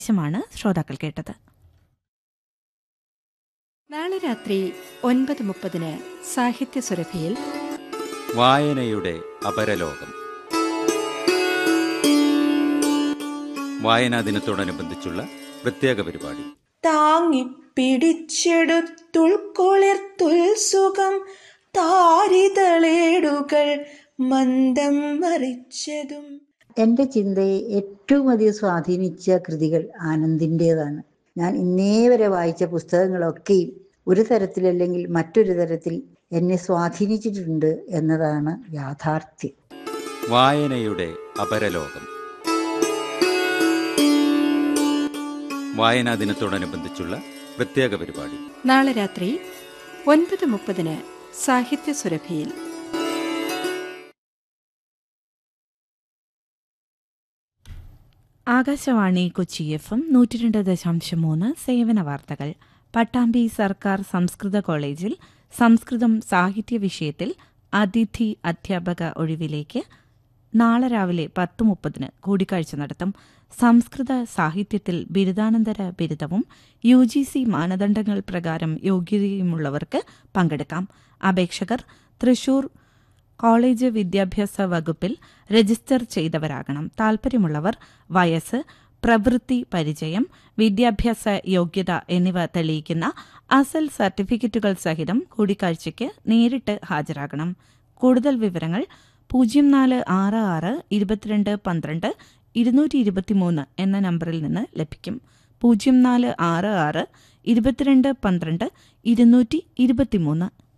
മാണ് ശ്രോതാക്കൾ കേട്ടത് നാളെ രാത്രി ഒൻപത് മുപ്പതിന് സാഹിത്യ സുരഭിയിൽ വായനയുടെ അപരലോകം വായനാ ദിനത്തോടനുബന്ധിച്ചുള്ള പ്രത്യേക പരിപാടി താങ്ങിപ്പിടിച്ചെടുത്തുൾക്കൊളിർത്തുൽസുഖം താരിതളേടുകൾ മന്ദം മറിച്ചതും എൻ്റെ ചിന്തയെ ഏറ്റവും അധികം സ്വാധീനിച്ച കൃതികൾ ആനന്ദിൻ്റേതാണ് ഞാൻ ഇന്നേ വരെ വായിച്ച പുസ്തകങ്ങളൊക്കെയും ഒരു തരത്തിലല്ലെങ്കിൽ മറ്റൊരു തരത്തിൽ എന്നെ സ്വാധീനിച്ചിട്ടുണ്ട് എന്നതാണ് യാഥാർത്ഥ്യം വായനയുടെ അപരലോകം വായനാ ദിനത്തോടനുബന്ധിച്ചുള്ള പ്രത്യേക പരിപാടി നാളെ രാത്രി ഒൻപത് മുപ്പതിന് സാഹിത്യ സുരഭിയിൽ ആകാശവാണി കൊച്ചി എഫ് എം നൂറ്റി രണ്ട് ദശാംശം മൂന്ന് സേവന വാർത്തകൾ പട്ടാമ്പി സർക്കാർ സംസ്കൃത കോളേജിൽ സംസ്കൃതം സാഹിത്യ വിഷയത്തിൽ അതിഥി അധ്യാപക ഒഴിവിലേക്ക് നാളെ രാവിലെ പത്ത് മുപ്പതിന് കൂടിക്കാഴ്ച നടത്തും സംസ്കൃത സാഹിത്യത്തിൽ ബിരുദാനന്തര ബിരുദവും യു ജി സി മാനദണ്ഡങ്ങൾ പ്രകാരം യോഗ്യതയുമുള്ളവർക്ക് പങ്കെടുക്കാം അപേക്ഷകർ തൃശൂർ കോളേജ് വിദ്യാഭ്യാസ വകുപ്പിൽ രജിസ്റ്റർ ചെയ്തവരാകണം താൽപ്പര്യമുള്ളവർ വയസ്സ് പ്രവൃത്തി പരിചയം വിദ്യാഭ്യാസ യോഗ്യത എന്നിവ തെളിയിക്കുന്ന അസൽ സർട്ടിഫിക്കറ്റുകൾ സഹിതം കൂടിക്കാഴ്ചയ്ക്ക് നേരിട്ട് ഹാജരാകണം കൂടുതൽ വിവരങ്ങൾ പൂജ്യം നാല് ആറ് ആറ് ഇരുപത്തിരണ്ട് പന്ത്രണ്ട് ഇരുന്നൂറ്റി ഇരുപത്തിമൂന്ന് എന്ന നമ്പറിൽ നിന്ന് ലഭിക്കും പൂജ്യം നാല് ആറ് ആറ് ഇരുപത്തിരണ്ട് പന്ത്രണ്ട് ഇരുന്നൂറ്റി ഇരുപത്തിമൂന്ന്